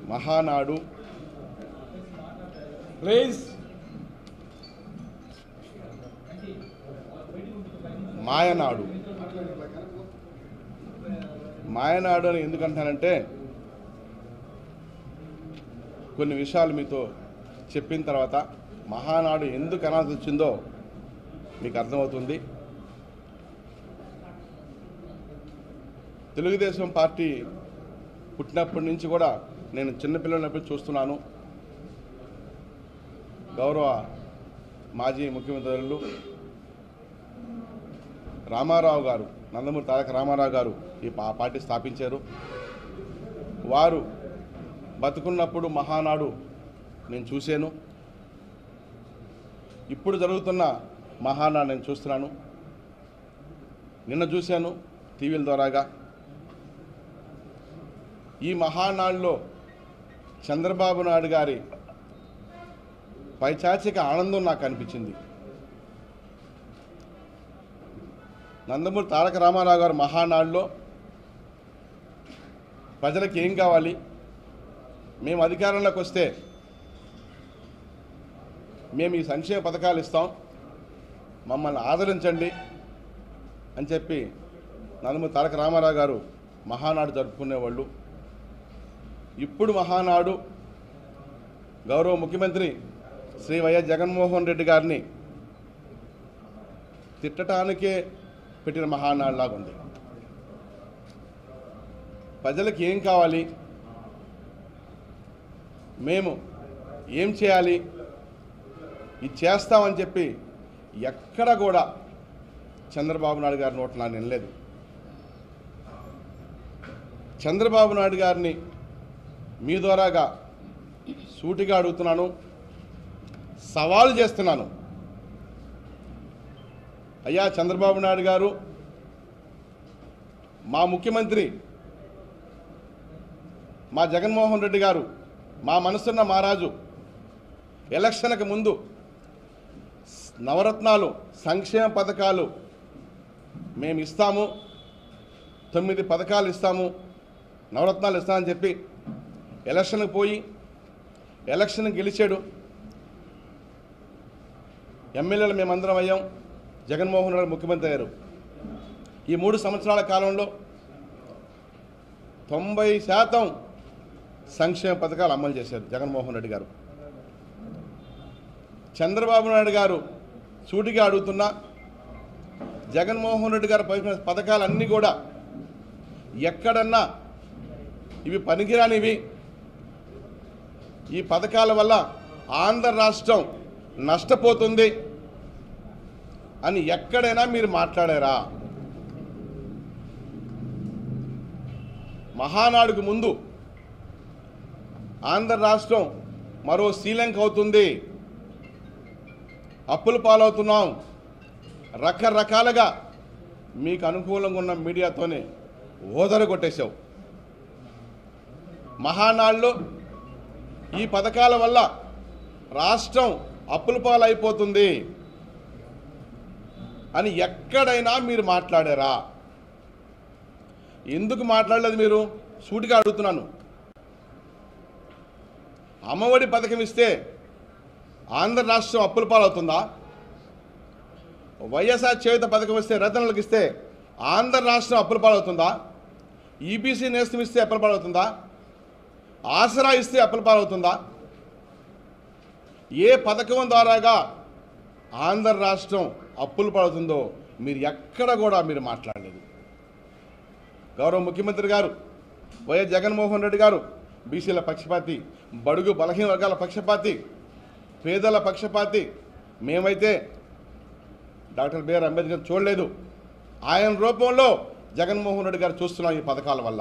Mahanadu please మాయనాడు మాయనాడు అని ఎందుకంటానంటే కొన్ని విషయాలు మీతో చెప్పిన తర్వాత మహానాడు ఎందుకు అనాల్సి వచ్చిందో మీకు అర్థమవుతుంది తెలుగుదేశం పార్టీ పుట్టినప్పటి నుంచి కూడా నేను చిన్నపిల్లలప్పుడు చూస్తున్నాను గౌరవ మాజీ ముఖ్యమంత్రులు రామారావు గారు నందమూరి తారక రామారావు గారు ఈ పా పార్టీ స్థాపించారు వారు బతుకున్నప్పుడు మహానాడు నేను చూశాను ఇప్పుడు జరుగుతున్న మహానాడు నేను చూస్తున్నాను నిన్న చూశాను టీవీల ద్వారాగా ఈ మహానాడులో చంద్రబాబు నాయుడు గారి పైచాచిక ఆనందం నాకు అనిపించింది నందమూరి తారక రామారావు గారు మహానాడులో ప్రజలకు ఏం కావాలి మేము అధికారంలోకి వస్తే మేము ఈ సంక్షేమ పథకాలు ఇస్తాం మమ్మల్ని ఆదరించండి అని చెప్పి నందమూరి తారక రామారావు గారు మహానాడు జరుపుకునేవాళ్ళు ఇప్పుడు మహానాడు గౌరవ ముఖ్యమంత్రి శ్రీ వైఎస్ జగన్మోహన్ రెడ్డి గారిని తిట్టడానికే పెట్టిన మహానాడు లాగా ఉంది ప్రజలకు ఏం కావాలి మేము ఏం చేయాలి ఇది చేస్తామని చెప్పి ఎక్కడ కూడా చంద్రబాబు నాయుడు గారి నోట నా వినలేదు చంద్రబాబు నాయుడు గారిని మీ ద్వారాగా సూటిగా అడుగుతున్నాను సవాలు చేస్తున్నాను అయ్యా చంద్రబాబు నాయుడు గారు మా ముఖ్యమంత్రి మా జగన్మోహన్ రెడ్డి గారు మా మనసున్న మహారాజు ఎలక్షన్కి ముందు నవరత్నాలు సంక్షేమ పథకాలు మేము ఇస్తాము తొమ్మిది పథకాలు ఇస్తాము నవరత్నాలు ఇస్తామని చెప్పి ఎలక్షన్కి పోయి ఎలక్షన్ గెలిచాడు ఎమ్మెల్యేలు మేమందరం అయ్యాం జగన్మోహన్ రెడ్డి ముఖ్యమంత్రి అయ్యారు ఈ మూడు సంవత్సరాల కాలంలో తొంభై శాతం సంక్షేమ పథకాలు అమలు చేశారు జగన్మోహన్ రెడ్డి గారు చంద్రబాబు నాయుడు గారు సూటిగా అడుగుతున్నా జగన్మోహన్ రెడ్డి గారు పథక- పథకాలన్నీ కూడా ఎక్కడన్నా ఇవి పనికిరానివి ఈ పథకాల వల్ల ఆంధ్ర రాష్ట్రం నష్టపోతుంది అని ఎక్కడైనా మీరు మాట్లాడారా మహానాడుకు ముందు ఆంధ్ర రాష్ట్రం మరో శ్రీలంక అవుతుంది అప్పుల పాలవుతున్నాం రకరకాలుగా మీకు అనుకూలంగా ఉన్న మీడియాతోనే ఓదర కొట్టేశావు మహానాడులో ఈ పథకాల వల్ల రాష్ట్రం అప్పుల పాలైపోతుంది అని ఎక్కడైనా మీరు మాట్లాడారా ఎందుకు మాట్లాడలేదు మీరు సూటిగా అడుగుతున్నాను అమ్మఒడి పథకం ఇస్తే ఆంధ్ర రాష్ట్రం అప్పుల పాలవుతుందా వైఎస్ఆర్ చేయుత పథకం ఇస్తే రతనలకు ఇస్తే ఆంధ్ర రాష్ట్రం అప్పుల పాలవుతుందా ఈబీసీ నేస్తం ఇస్తే అప్పుల పాలవుతుందా ఆసరా ఇస్తే అప్పుల పాలవుతుందా ఏ పథకం ద్వారాగా ఆంధ్ర రాష్ట్రం అప్పులు పడుతుందో మీరు ఎక్కడ కూడా మీరు మాట్లాడలేదు గౌరవ ముఖ్యమంత్రి గారు వైఎస్ జగన్మోహన్ రెడ్డి గారు బీసీల పక్షపాతి బడుగు బలహీన వర్గాల పక్షపాతి పేదల పక్షపాతి మేమైతే డాక్టర్ బిఆర్ అంబేద్కర్ చూడలేదు ఆయన రూపంలో జగన్మోహన్ రెడ్డి గారు చూస్తున్నాం ఈ పథకాల వల్ల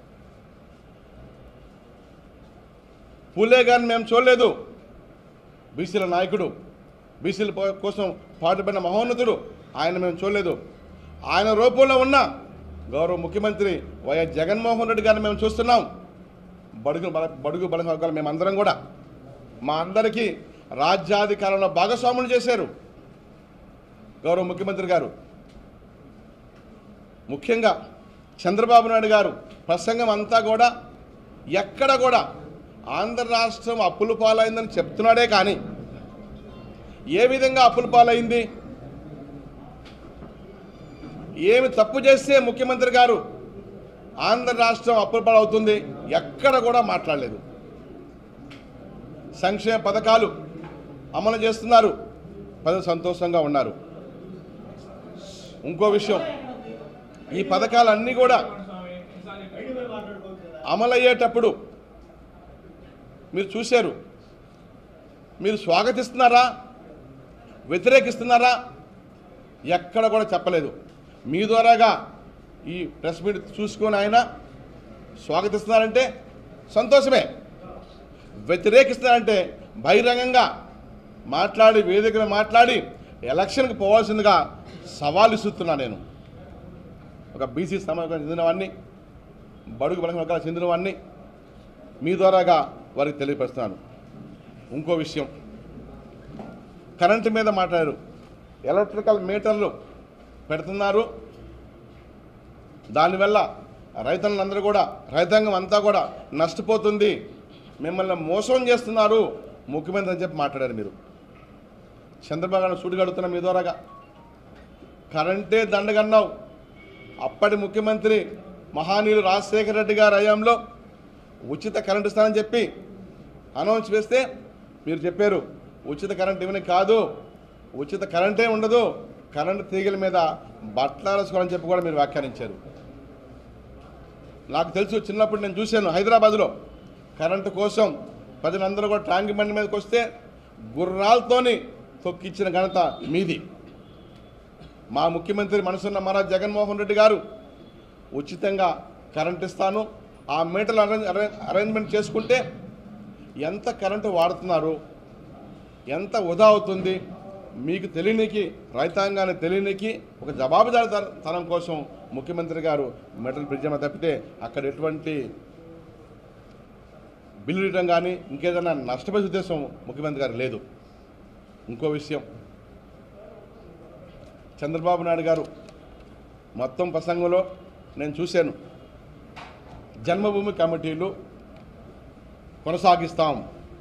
పూలే గారిని మేము చూడలేదు బీసీల నాయకుడు బీసీల పో- కోసం పాటుపడిన మహోన్నతుడు ఆయన మేము చూడలేదు ఆయన రూపంలో ఉన్న గౌరవ ముఖ్యమంత్రి వైఎస్ జగన్మోహన్ రెడ్డి గారిని మేము చూస్తున్నాం బడుగు బల బడుగు బలహీన వర్గాలు మేమందరం కూడా మా అందరికీ రాజ్యాధికారంలో భాగస్వాములు చేశారు గౌరవ ముఖ్యమంత్రి గారు ముఖ్యంగా చంద్రబాబు నాయుడు గారు ప్రసంగం అంతా కూడా ఎక్కడ కూడా ఆంధ్ర రాష్ట్రం అప్పుల పాలైందని చెప్తున్నాడే కానీ ఏ విధంగా అప్పుల పాలైంది ఏమి తప్పు చేస్తే ముఖ్యమంత్రి గారు ఆంధ్ర రాష్ట్రం అప్పుల పాలవుతుంది ఎక్కడ కూడా మాట్లాడలేదు సంక్షేమ పథకాలు అమలు చేస్తున్నారు ప్రజలు సంతోషంగా ఉన్నారు ఇంకో విషయం ఈ పథకాలన్నీ కూడా అమలయ్యేటప్పుడు మీరు చూశారు మీరు స్వాగతిస్తున్నారా వ్యతిరేకిస్తున్నారా ఎక్కడ కూడా చెప్పలేదు మీ ద్వారాగా ఈ ప్రెస్ మీట్ చూసుకొని ఆయన స్వాగతిస్తున్నారంటే సంతోషమే వ్యతిరేకిస్తున్నారంటే బహిరంగంగా మాట్లాడి వేదికను మాట్లాడి ఎలక్షన్కి పోవాల్సిందిగా సవాల్ ఇస్తున్నా నేను ఒక బీసీ సమాజానికి చెందినవాడిని బడుగు బలహీన వర్గాలకు చెందినవాడిని మీ ద్వారాగా వారికి తెలియపరుస్తున్నాను ఇంకో విషయం కరెంటు మీద మాట్లాడారు ఎలక్ట్రికల్ మీటర్లు పెడుతున్నారు దానివల్ల రైతులందరూ కూడా రైతాంగం అంతా కూడా నష్టపోతుంది మిమ్మల్ని మోసం చేస్తున్నారు ముఖ్యమంత్రి అని చెప్పి మాట్లాడారు మీరు చంద్రబాబు నాయుడు సుడిగడుతున్న మీ ద్వారాగా కరెంటే దండగన్నావు అప్పటి ముఖ్యమంత్రి మహానీయులు రాజశేఖర రెడ్డి గారి హయాంలో ఉచిత కరెంటు ఇస్తానని చెప్పి అనౌన్స్ చేస్తే మీరు చెప్పారు ఉచిత కరెంట్ ఇవన్నీ కాదు ఉచిత కరెంటే ఉండదు కరెంటు తీగల మీద బట్టలారేసుకోవాలని చెప్పి కూడా మీరు వ్యాఖ్యానించారు నాకు తెలుసు చిన్నప్పుడు నేను చూశాను హైదరాబాద్లో కరెంటు కోసం ప్రజలందరూ కూడా ట్యాంక్ బండి మీదకి వస్తే గుర్రాలతోని తొక్కిచ్చిన ఘనత మీది మా ముఖ్యమంత్రి మనసున్న మహారాజ్ జగన్మోహన్ రెడ్డి గారు ఉచితంగా కరెంట్ ఇస్తాను ఆ మీటర్లు అరేంజ్ అరేంజ్- అరేంజ్మెంట్ చేసుకుంటే ఎంత కరెంటు వాడుతున్నారు ఎంత వృధా అవుతుంది మీకు తెలియనికి రైతాంగాన్ని తెలియనికి ఒక జవాబుదారి తనం కోసం ముఖ్యమంత్రి గారు మెటల్ బ్రిడ్జ్ ఏమైనా తప్పితే అక్కడ ఎటువంటి బిల్లు ఇవ్వడం కానీ ఇంకేదైనా నష్టపోయే ఉద్దేశం ముఖ్యమంత్రి గారు లేదు ఇంకో విషయం చంద్రబాబు నాయుడు గారు మొత్తం ప్రసంగంలో నేను చూశాను జన్మభూమి కమిటీలు కొనసాగిస్తాం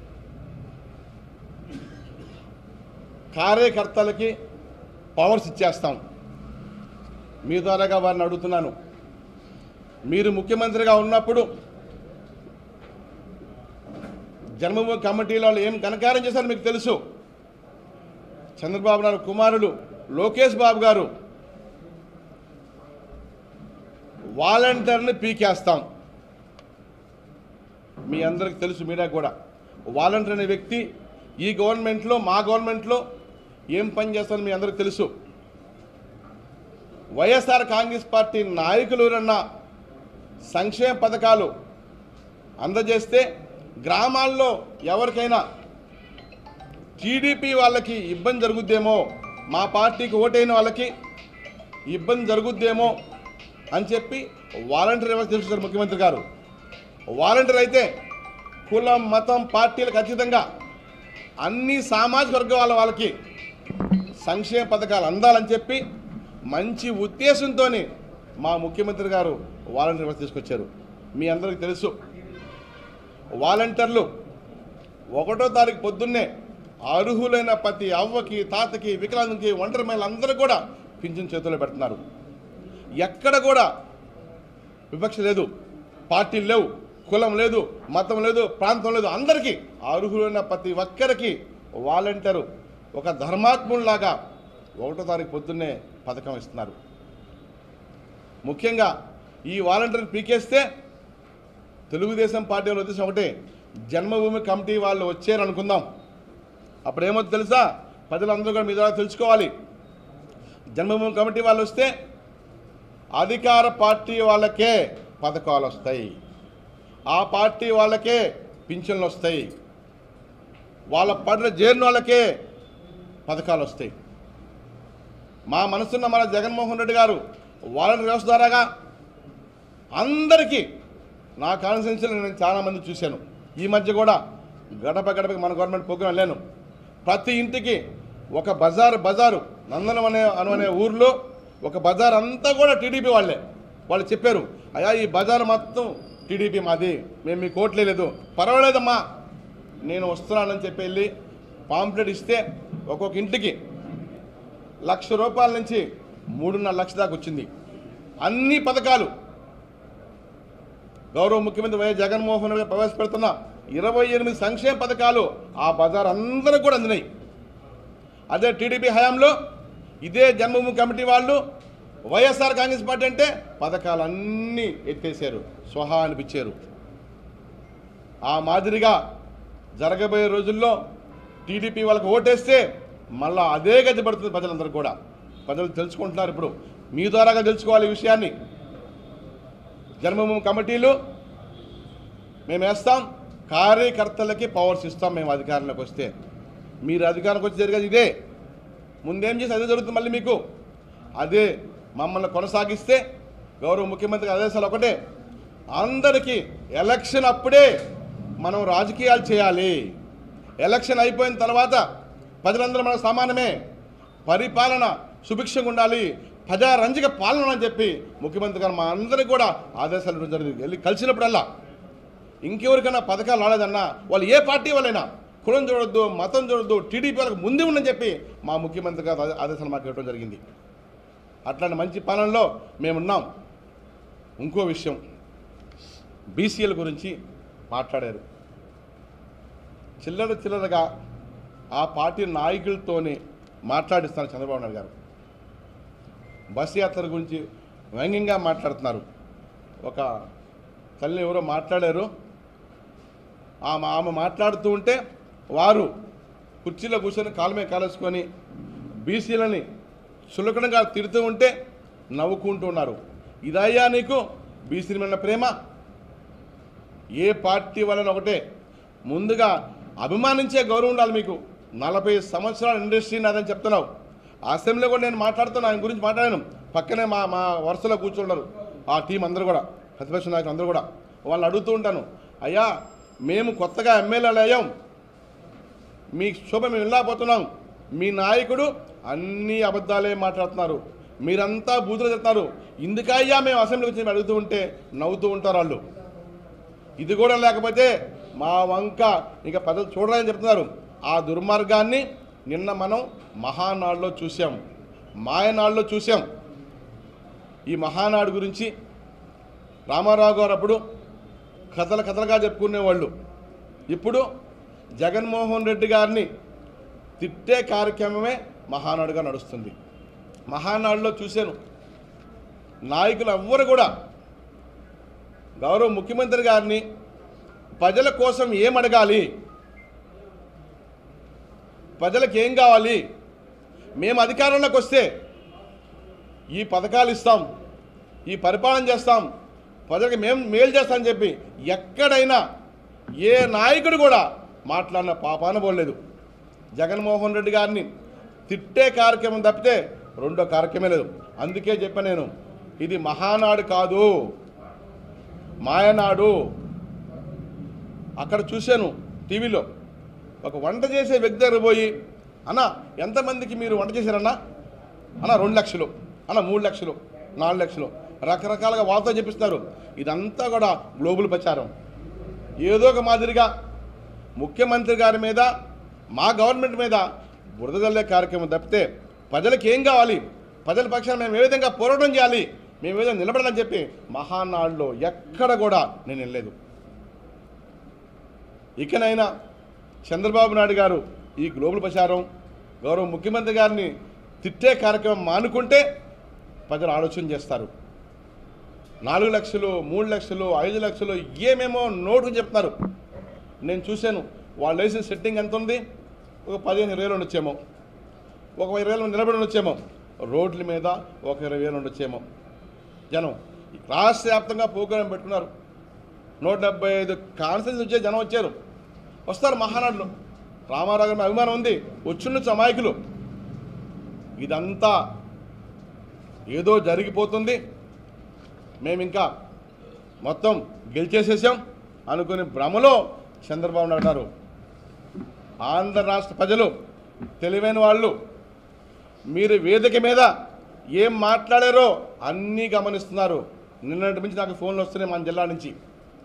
కార్యకర్తలకి పవర్స్ ఇచ్చేస్తాం మీ ద్వారాగా వారిని అడుగుతున్నాను మీరు ముఖ్యమంత్రిగా ఉన్నప్పుడు జన్మభూమి కమిటీలో వాళ్ళు ఏం ఘనకార్యం చేశారో మీకు తెలుసు చంద్రబాబు నాయుడు కుమారుడు లోకేష్ బాబు గారు వాలంటీర్ని పీకేస్తాం మీ అందరికి తెలుసు మీడియా కూడా వాలంటీర్ అనే వ్యక్తి ఈ గవర్నమెంట్లో మా గవర్నమెంట్లో ఏం పని చేస్తారో మీ అందరికి తెలుసు వైఎస్ఆర్ కాంగ్రెస్ పార్టీ నాయకులు ఎవరన్నా సంక్షేమ పథకాలు అందజేస్తే గ్రామాల్లో ఎవరికైనా టీడీపీ వాళ్ళకి ఇబ్బంది జరుగుద్దేమో మా పార్టీకి ఓటైన వాళ్ళకి ఇబ్బంది జరుగుద్దేమో అని చెప్పి వాలంటీర్ వ్యవస్థ తీసుకొచ్చారు ముఖ్యమంత్రి గారు వాలంటీర్ అయితే కులం మతం పార్టీలకు అతీతంగా అన్ని సామాజిక వర్గాల వాళ్ళకి సంక్షేమ పథకాలు అందాలని చెప్పి మంచి ఉద్దేశంతో మా ముఖ్యమంత్రి గారు వాలంటీర్ వ్యవస్థ తీసుకొచ్చారు మీ అందరికీ తెలుసు వాలంటీర్లు ఒకటో తారీఖు పొద్దున్నే అర్హులైన ప్రతి అవ్వకి తాతకి వికలాంగుకి ఒంటరి మహిళలు అందరూ కూడా పింఛన్ చేతుల్లో పెడుతున్నారు ఎక్కడ కూడా వివక్ష లేదు పార్టీలు లేవు కులం లేదు మతం లేదు ప్రాంతం లేదు అందరికీ అర్హులైన ప్రతి ఒక్కరికి వాలంటీరు ఒక ధర్మాత్ముడిలాగా ఒకటో తారీఖు పొద్దున్నే పథకం ఇస్తున్నారు ముఖ్యంగా ఈ వాలంటీర్ పీకేస్తే తెలుగుదేశం పార్టీ వాళ్ళ ఉద్దేశం ఒకటే జన్మభూమి కమిటీ వాళ్ళు వచ్చారు అనుకుందాం అప్పుడు ఏమవుతుంది తెలుసా ప్రజలందరూ కూడా మీ ద్వారా తెలుసుకోవాలి జన్మభూమి కమిటీ వాళ్ళు వస్తే అధికార పార్టీ వాళ్ళకే పథకాలు వస్తాయి ఆ పార్టీ వాళ్ళకే పింఛన్లు వస్తాయి వాళ్ళ పట్ల చేరిన వాళ్ళకే పథకాలు వస్తాయి మా మనసున్న మన జగన్మోహన్ రెడ్డి గారు వాలంటీర్ వ్యవస్థ ద్వారాగా అందరికీ నా కాన్స్టిట్యూన్సీలో నేను చాలామంది చూశాను ఈ మధ్య కూడా గడప గడపకి మన గవర్నమెంట్ ప్రోగ్రాం వెళ్ళాను ప్రతి ఇంటికి ఒక బజారు బజారు నందనం అనే అను అనే ఊర్లో ఒక బజార్ అంతా కూడా టీడీపీ వాళ్ళే వాళ్ళు చెప్పారు అయ్యా ఈ బజార్ మొత్తం టీడీపీ మాది మేము మీ కోట్లేదు పర్వాలేదమ్మా నేను వస్తున్నానని చెప్పి వెళ్ళి పాంప్లెట్ ఇస్తే ఒక్కొక్క ఇంటికి లక్ష రూపాయల నుంచి మూడున్నర లక్ష దాకా వచ్చింది అన్ని పథకాలు గౌరవ ముఖ్యమంత్రి వైఎస్ జగన్మోహన్ రెడ్డి ప్రవేశపెడుతున్న ఇరవై ఎనిమిది సంక్షేమ పథకాలు ఆ బజార్ అందరూ కూడా అందినాయి అదే టీడీపీ హయాంలో ఇదే జన్మభూమి కమిటీ వాళ్ళు వైఎస్ఆర్ కాంగ్రెస్ పార్టీ అంటే పథకాలన్నీ ఎత్తేసారు స్వహా అనిపించారు ఆ మాదిరిగా జరగబోయే రోజుల్లో టీడీపీ వాళ్ళకి ఓటేస్తే మళ్ళా అదే గతి పడుతుంది ప్రజలందరూ కూడా ప్రజలు తెలుసుకుంటున్నారు ఇప్పుడు మీ ద్వారాగా తెలుసుకోవాలి ఈ విషయాన్ని జన్మభూమి కమిటీలు మేము వేస్తాం కార్యకర్తలకి పవర్స్ ఇస్తాం మేము అధికారంలోకి వస్తే మీరు అధికారంలోకి వచ్చి జరిగేది ఇదే ముందేం చేసి అదే జరుగుతుంది మళ్ళీ మీకు అదే మమ్మల్ని కొనసాగిస్తే గౌరవ ముఖ్యమంత్రి ఆదేశాలు ఒకటే అందరికీ ఎలక్షన్ అప్పుడే మనం రాజకీయాలు చేయాలి ఎలక్షన్ అయిపోయిన తర్వాత ప్రజలందరూ మనకు సమానమే పరిపాలన సుభిక్షంగా ఉండాలి ప్రజారంజక పాలన అని చెప్పి ముఖ్యమంత్రి గారు మా అందరికీ కూడా ఆదేశాలు ఇవ్వడం జరిగింది వెళ్ళి కలిసినప్పుడల్లా ఇంకెవరికైనా పథకాలు రాలేదన్నా వాళ్ళు ఏ పార్టీ వాళ్ళైనా కులం చూడొద్దు మతం చూడొద్దు టీడీపీ వాళ్ళకి ముందే ఉండని చెప్పి మా ముఖ్యమంత్రి గారు ఆదే- ఆదేశాలు మాకు ఇవ్వడం జరిగింది అట్లాంటి మంచి పాలనలో మేమున్నాం ఇంకో విషయం బీసీఎల్ గురించి మాట్లాడారు చిల్లర చిల్లరగా ఆ పార్టీ నాయకులతోనే మాట్లాడిస్తున్నారు చంద్రబాబు నాయుడు గారు బస్ యాత్ర గురించి వ్యంగ్యంగా మాట్లాడుతున్నారు ఒక తల్లి ఎవరో మాట్లాడారు ఆమె ఆమె మాట్లాడుతూ ఉంటే వారు కుర్చీలో కూర్చొని కాలమే కాలేసుకొని బీసీలని చులకనగా తిడుతూ ఉంటే నవ్వుకుంటూ ఉన్నారు ఇదయ్యా నీకు బీసీల మీద ఉన్న ప్రేమ ఏ పార్టీ వలన ఒకటే ముందుగా అభిమానించే గౌరవం ఉండాలి మీకు నలభై సంవత్సరాల ఇండస్ట్రీ నాదని చెప్తున్నావు అసెంబ్లీలో కూడా నేను మాట్లాడుతున్నా ఆయన గురించి మాట్లాడాను పక్కనే మా మా వరుసలో కూర్చున్నారు ఆ టీం అందరూ కూడా ప్రతిపక్ష నాయకులు అందరూ కూడా వాళ్ళని అడుగుతూ ఉంటాను అయ్యా మేము కొత్తగా ఎమ్మెల్యేలు అయ్యాం మీ శుభ మేము వెళ్ళకపోతున్నాం మీ నాయకుడు అన్ని అబద్ధాలే మాట్లాడుతున్నారు మీరంతా బూతులు చెప్తున్నారు ఇందుకయ్యా మేము అసెంబ్లీకి వచ్చి అడుగుతూ ఉంటే నవ్వుతూ ఉంటారు వాళ్ళు ఇది కూడా లేకపోతే మా వంక ఇంకా ప్రజలు చూడాలని చెప్తున్నారు ఆ దుర్మార్గాన్ని నిన్న మనం మహానాడులో చూసాం మాయనాడులో చూసాం ఈ మహానాడు గురించి రామారావు గారు అప్పుడు కథలు కథలుగా చెప్పుకునేవాళ్ళు ఇప్పుడు జగన్మోహన్ రెడ్డి గారిని తిట్టే కార్యక్రమమే మహానాడుగా నడుస్తుంది మహానాడులో చూశాను నాయకులు ఎవ్వరు కూడా గౌరవ ముఖ్యమంత్రి గారిని ప్రజల కోసం ఏం అడగాలి ప్రజలకు ఏం కావాలి మేము అధికారంలోకి వస్తే ఈ పథకాలు ఇస్తాం ఈ పరిపాలన చేస్తాం ప్రజలకు మేము మేలు చేస్తామని చెప్పి ఎక్కడైనా ఏ నాయకుడు కూడా మాట్లాడిన పాపాన పోలేదు జగన్మోహన్ రెడ్డి గారిని తిట్టే కార్యక్రమం తప్పితే రెండో కార్యక్రమే లేదు అందుకే చెప్పా నేను ఇది మహానాడు కాదు మాయనాడు అక్కడ చూశాను టీవీలో ఒక వంట చేసే వ్యక్తి దగ్గర పోయి అన్న ఎంతమందికి మీరు వంట చేశారన్నా అన్న రెండు లక్షలు అన్న మూడు లక్షలు నాలుగు లక్షలు రకరకాలుగా వాళ్ళతో చెప్పిస్తున్నారు ఇదంతా కూడా గ్లోబల్ ప్రచారం ఏదో ఒక మాదిరిగా ముఖ్యమంత్రి గారి మీద మా గవర్నమెంట్ మీద బురద జల్లే కార్యక్రమం తప్పితే ప్రజలకు ఏం కావాలి ప్రజల పక్షాన మేము ఏ విధంగా పోరాటం చేయాలి మేము ఏ విధంగా నిలబడాలని చెప్పి మహానాడులో ఎక్కడ కూడా నేను వెళ్ళలేదు ఇకనైనా చంద్రబాబు నాయుడు గారు ఈ గ్లోబల్ ప్రచారం గౌరవ ముఖ్యమంత్రి గారిని తిట్టే కార్యక్రమం మానుకుంటే ప్రజలు ఆలోచన చేస్తారు నాలుగు లక్షలు మూడు లక్షలు ఐదు లక్షలు ఏమేమో నోటు చెప్తున్నారు నేను చూశాను వాళ్ళు వేసిన సెట్టింగ్ ఎంత ఉంది ఒక పదిహేను ఇరవై వేలు ఉండొచ్చేమో ఒక ఇరవై వేలు నిలబడి ఉండొచ్చేమో రోడ్ల మీద ఒక ఇరవై వేలు ఉండొచ్చేమో జనం రాష్ట్ర వ్యాప్తంగా ప్రోగ్రాం పెట్టుకున్నారు నూట డెబ్బై ఐదు కాన్ఫరెన్స్ వచ్చే జనం వచ్చారు వస్తారు మహానాడులో రామారావు గారి మీద అభిమానం ఉంది వచ్చుండొచ్చు అమాయకులు ఇదంతా ఏదో జరిగిపోతుంది మేము ఇంకా మొత్తం గెలిచేసేసాం అనుకుని భ్రమలో చంద్రబాబు నాయుడు గారు ఆంధ్ర రాష్ట్ర ప్రజలు తెలివైన వాళ్ళు మీరు వేదిక మీద ఏం మాట్లాడారో అన్నీ గమనిస్తున్నారు నిన్నటి నుంచి నాకు ఫోన్లు వస్తున్నాయి మన జిల్లా నుంచి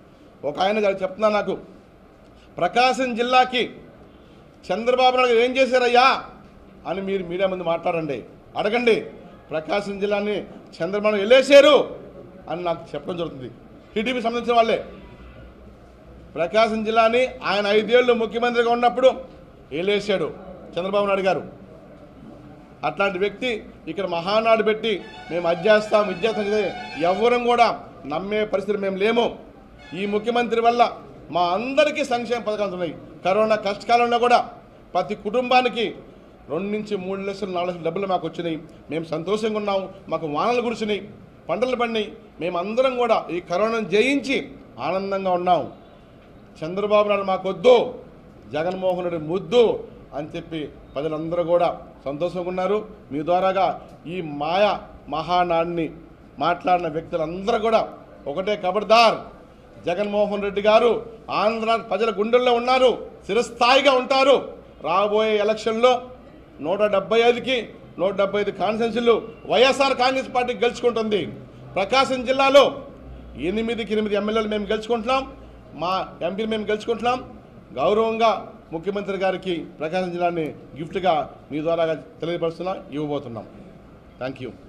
ఒక ఆయన గారు చెప్తున్నా నాకు ప్రకాశం జిల్లాకి చంద్రబాబు నాయుడు గారు ఏం చేశారయ్యా అని మీరు మీడియా ముందు మాట్లాడండి అడగండి ప్రకాశం జిల్లాని చంద్రబాబు నాయుడు వెళ్ళేశారు అని నాకు చెప్పడం జరుగుతుంది టీడీపీ సంబంధించిన వాళ్ళే ప్రకాశం జిల్లాని ఆయన ఐదేళ్లు ముఖ్యమంత్రిగా ఉన్నప్పుడు వెళ్ళేశాడు చంద్రబాబు నాయుడు గారు అట్లాంటి వ్యక్తి ఇక్కడ మహానాడు పెట్టి మేము అది చేస్తాం ఇది చేస్తాం ఇది ఎవ్వరం కూడా నమ్మే పరిస్థితి మేము లేము ఈ ముఖ్యమంత్రి వల్ల మా అందరికీ సంక్షేమ పథకాలు ఉన్నాయి కరోనా కష్టకాలంలో కూడా ప్రతి కుటుంబానికి రెండు నుంచి మూడు లక్షలు నాలుగు లక్షల డబ్బులు మాకు వచ్చినాయి మేము సంతోషంగా ఉన్నాం మాకు వానలు కురిసినాయి పంటలు పడినాయి మేమందరం కూడా ఈ కరోనాను జయించి ఆనందంగా ఉన్నాం చంద్రబాబు నాయుడు మాకొద్దు జగన్మోహన్ రెడ్డి ముద్దు అని చెప్పి ప్రజలందరూ కూడా సంతోషంగా ఉన్నారు మీ ద్వారాగా ఈ మాయ మహానాడిని మాట్లాడిన వ్యక్తులందరూ కూడా ఒకటే కబర్దార్ జగన్మోహన్ రెడ్డి గారు ఆంధ్ర ప్రజల గుండెల్లో ఉన్నారు చిరస్థాయిగా ఉంటారు రాబోయే ఎలక్షన్లో నూట డెబ్బై ఐదుకి నూట డెబ్బై ఐదు కాన్స్టెన్సీలు వైఎస్ఆర్ కాంగ్రెస్ పార్టీ గెలుచుకుంటుంది ప్రకాశం జిల్లాలో ఎనిమిదికి ఎనిమిది ఎమ్మెల్యేలు మేము గెలుచుకుంటున్నాం మా ఎంపీలు మేము గెలుచుకుంటున్నాం గౌరవంగా ముఖ్యమంత్రి గారికి ప్రకాశం జిల్లాని గిఫ్ట్గా మీ ద్వారా తెలియపరుస్తున్నా ఇవ్వబోతున్నాం థ్యాంక్ యూ